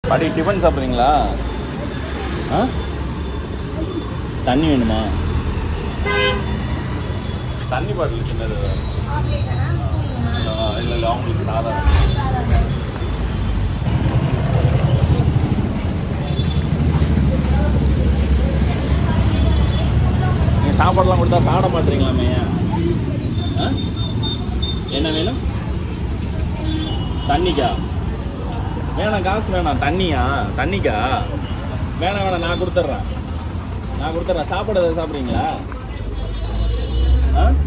பாட்டி டிஃபன் சாப்பிட்றீங்களா ஆ தண்ணி வேணுமா தண்ணி பாட்டில் சின்னது இல்லை இல்லை அவங்களுக்கு சாதா நீங்கள் சாப்பாடெல்லாம் கொடுத்தா சாப்பிட மாட்டீங்களாமே ஏன்? ஆ என்ன வேணும் தண்ணிக்கா வேணாம் காசு வேணாம் தண்ணியா தண்ணிக்கா வேணாம் வேணாம் நான் கொடுத்துட்றேன் நான் கொடுத்துட்றேன் சாப்பாடு எதாவது சாப்பிட்றீங்களா ஆ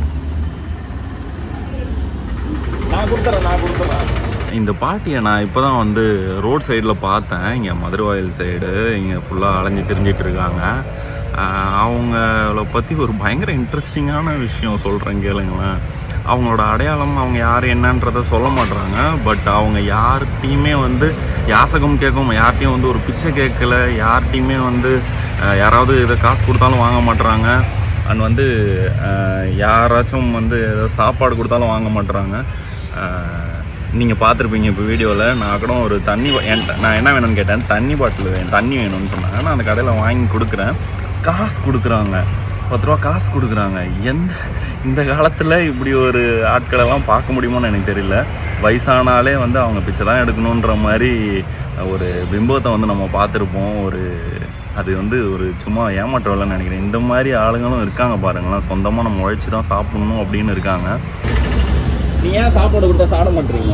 நான் கொடுத்துட்றேன் நான் கொடுத்துட்றேன் இந்த பாட்டியை நான் இப்போ தான் வந்து ரோட் சைடில் பார்த்தேன் இங்கே மதுரவாயல் சைடு இங்கே ஃபுல்லாக அலைஞ்சு திரிஞ்சிட்டு இருக்காங்க ஆஹ் அவங்கள பற்றி ஒரு பயங்கர இன்ட்ரெஸ்டிங்கான விஷயம் சொல்கிறேன் கேளுங்களேன் அவங்களோட அடையாளம் அவங்க யார் என்னன்றதை சொல்ல மாட்றாங்க பட் அவங்க யார்கிட்டையுமே வந்து யாசகம் கேட்கும் யார்கிட்டையும் வந்து ஒரு பிச்சை கேட்கல யார்கிட்டையுமே வந்து ஆஹ் யாராவது இதை காசு கொடுத்தாலும் வாங்க மாட்றாங்க அண்ட் வந்து ஆஹ் யாராச்சும் வந்து ஏதோ சாப்பாடு கொடுத்தாலும் வாங்க மாட்றாங்க நீங்கள் பார்த்துருப்பீங்க இப்போ வீடியோவில் நான் கூட ஒரு தண்ணி பா- என்கிட்ட நான் என்ன வேணும்னு கேட்டேன் தண்ணி பாட்டில் வேணும் தண்ணி வேணும்னு சொன்னாங்க நான் அந்த கடையில் வாங்கி கொடுக்குறேன் காசு கொடுக்குறாங்க பத்து ரூபா காசு கொடுக்குறாங்க எந்த இந்த காலத்தில் இப்படி ஒரு ஆட்களெல்லாம் பார்க்க முடியுமான்னு எனக்கு தெரியல வயசானாலே வந்து அவங்க பிச்சை தான் எடுக்கணுன்ற மாதிரி ஒரு பிம்பத்தை வந்து நம்ம பார்த்துருப்போம் ஒரு அது வந்து ஒரு சும்மா ஏமாற்ற வேலைன்னு நினைக்கிறேன் இந்த மாதிரி ஆளுங்களும் இருக்காங்க பாருங்களேன் சொந்தமாக நம்ம உழைச்சி தான் சாப்பிடணும் அப்படின்னு இருக்காங்க நீ ஏன் சாப்பாடு கொடுத்தா சாப்பிட மாட்டீங்களா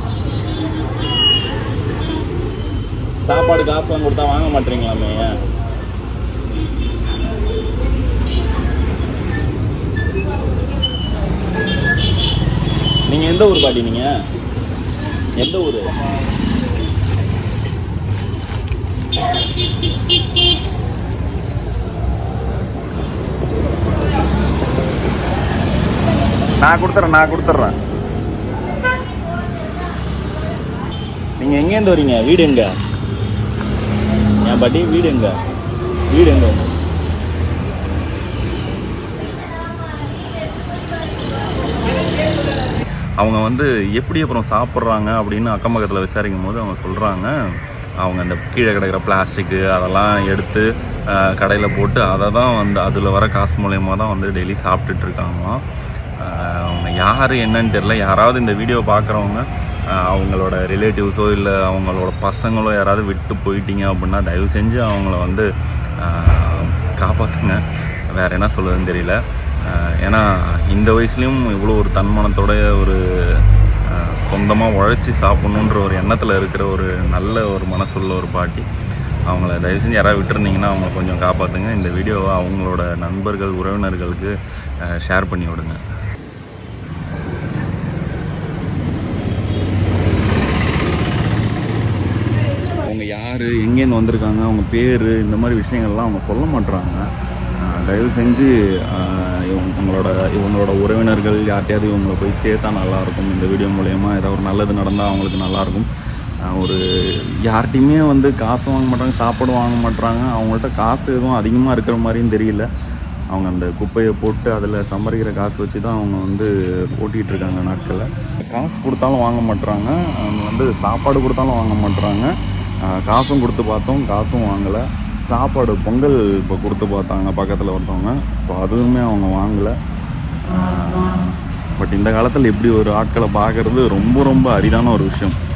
சாப்பாடு காசுலாம் கொடுத்தா வாங்க மாட்டீங்களாமே ஏன் நீங்க எந்த ஊர் பாட்டி நீங்க எந்த ஊர் நான் கொடுத்துறேன் நான் கொடுத்துட்றேன் நீங்க எங்கேருந்து வரீங்க வீடு எங்க என் பாட்டி வீடு எங்க வீடு எங்க அவங்க வந்து எப்படி அப்புறம் சாப்பிட்றாங்க அப்படின்னு அக்கம் பக்கத்தில் விசாரிக்கும் போது அவங்க சொல்கிறாங்க அவங்க அந்த கீழே கிடக்கிற பிளாஸ்டிக்கு அதெல்லாம் எடுத்து கடையில் போட்டு அதை தான் வந்து அதில் வர காசு மூலயமா தான் வந்து டெய்லி சாப்பிட்டுட்டு இருக்காங்களாம் ஆஹ் அவங்க யார் என்னன்னு தெரில யாராவது இந்த வீடியோ பார்க்குறவங்க அவங்களோட ரிலேட்டிவ்ஸோ இல்லை அவங்களோட பசங்களோ யாராவது விட்டு போயிட்டீங்க அப்படின்னா தயவு செஞ்சு அவங்கள வந்து ஆஹ் காப்பாற்றுங்க வேறு என்ன சொல்லுதுன்னு தெரியல ஆஹ் ஏன்னா இந்த வயசுலேயும் இவ்வளோ ஒரு தன்மானத்தோட ஒரு சொந்தமாக உழைச்சி சாப்பிட்ணுன்ற ஒரு எண்ணத்தில் இருக்கிற ஒரு நல்ல ஒரு மனசுள்ள ஒரு பாட்டி அவங்கள தயவு செஞ்சு யாராவது விட்டுருந்தீங்கன்னா அவங்கள கொஞ்சம் காப்பாற்றுங்க இந்த வீடியோவை அவங்களோட நண்பர்கள் உறவினர்களுக்கு ஷேர் பண்ணி விடுங்க அவங்க யார் எங்கேருந்து வந்திருக்காங்க அவங்க பேர் இந்த மாதிரி விஷயங்கள்லாம் அவங்க சொல்ல மாட்றாங்க ஆஹ் தயவு செஞ்சு ஆஹ் இவங்க- உங்களோட இவங்களோட உறவினர்கள் யார்ட்டையாவது இவங்களை போய் சேர்த்தா நல்லாயிருக்கும் இந்த வீடியோ மூலயமா ஏதாவது ஒரு நல்லது நடந்தால் அவங்களுக்கு நல்லாயிருக்கும் ஆஹ் ஒரு யார்கிட்டையுமே வந்து காசு வாங்க மாட்டாங்க சாப்பாடு வாங்க மாட்றாங்க அவங்கள்ட்ட காசு எதுவும் அதிகமாக இருக்கிற மாதிரியும் தெரியல அவங்க அந்த குப்பையை போட்டு அதில் சம்பாதிக்கிற காசு வச்சு தான் அவங்க வந்து ஓட்டிகிட்டு இருக்காங்க நாட்களில் காசு கொடுத்தாலும் வாங்க மாட்றாங்க அவங்க வந்து சாப்பாடு கொடுத்தாலும் வாங்க மாட்றாங்க ஆஹ் காசும் கொடுத்து பார்த்தோம் காசும் வாங்கலை சாப்பாடு பொங்கல் இப்போ கொடுத்து பார்த்தாங்க பக்கத்தில் ஒருத்தவங்க ஸோ அதுவுமே அவங்க வாங்கலை பட் இந்த காலத்தில் இப்படி ஒரு ஆட்களை பார்க்குறது ரொம்ப ரொம்ப அரிதான ஒரு விஷயம்